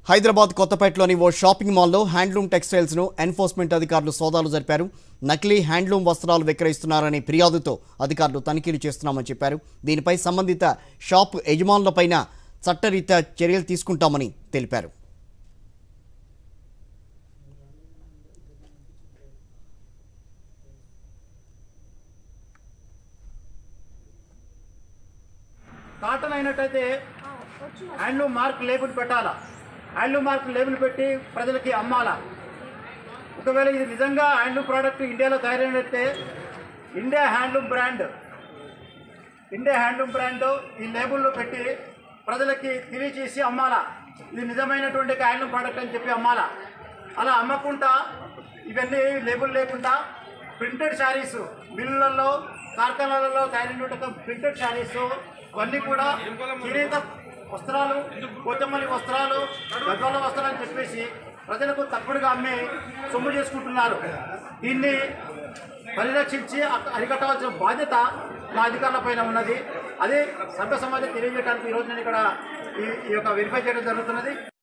హైదరాబాద్ కొత్తపేటలోని ఓ షాపింగ్ మాల్లో హ్యాండ్లూమ్ టెక్స్టైల్స్ ను ఎన్ఫోర్స్మెంట్ అధికారులు సోదాలు జరిపారు నకిలీ హ్యాండ్లూమ్ వస్త్రాలు విక్రయిస్తున్నారనే ఫిర్యాదుతో అధికారులు తనిఖీలు చేస్తున్నామని చెప్పారు దీనిపై సంబంధిత షాప్ యజమానులపైన చట్టరీత్యా చర్యలు తీసుకుంటామని తెలిపారు కాటన్ అయినట్టయితే హ్యాండ్లూమ్ మార్క్ లేబుల్ పెట్టాలా హ్యాండ్లూమ్ మార్క్ లేబుల్ పెట్టి ప్రజలకి అమ్మాలా ఒకవేళ ఇది నిజంగా హ్యాండ్లూమ్ ప్రోడక్ట్ ఇండియాలో తయారైనట్టే India handloom brand India handloom brand ఈ లేబుల్లో పెట్టి ప్రజలకి తెలియచేసి అమ్మాలా ఇది నిజమైనటువంటి హ్యాండ్లూమ్ ప్రోడక్ట్ అని చెప్పి అమ్మాలా అలా అమ్మకుండా ఇవన్నీ లేబుల్ లేకుండా ప్రింటెడ్ శారీస్ మిల్లులలో కార్ఖానాలలో తయారైనటువంటి ప్రింటెడ్ శారీస్ ఇవన్నీ కూడా చేనేత వస్త్రాలు కోచమ్మలి వస్త్రాలు గద్వాల వస్త్రాలు అని చెప్పేసి ప్రజలకు తక్కువగా అమ్మి సొమ్ము చేసుకుంటున్నారు దీన్ని పరిరక్షించి అ- అరికట్టవలసిన బాధ్యత మా అధికారుల పైన ఉన్నది అదే సభ్య సమాజం తెలియజేయడానికి ఈరోజు నేను ఇక్కడ ఈ ఈ యొక్క వెరిఫై చేయడం జరుగుతున్నది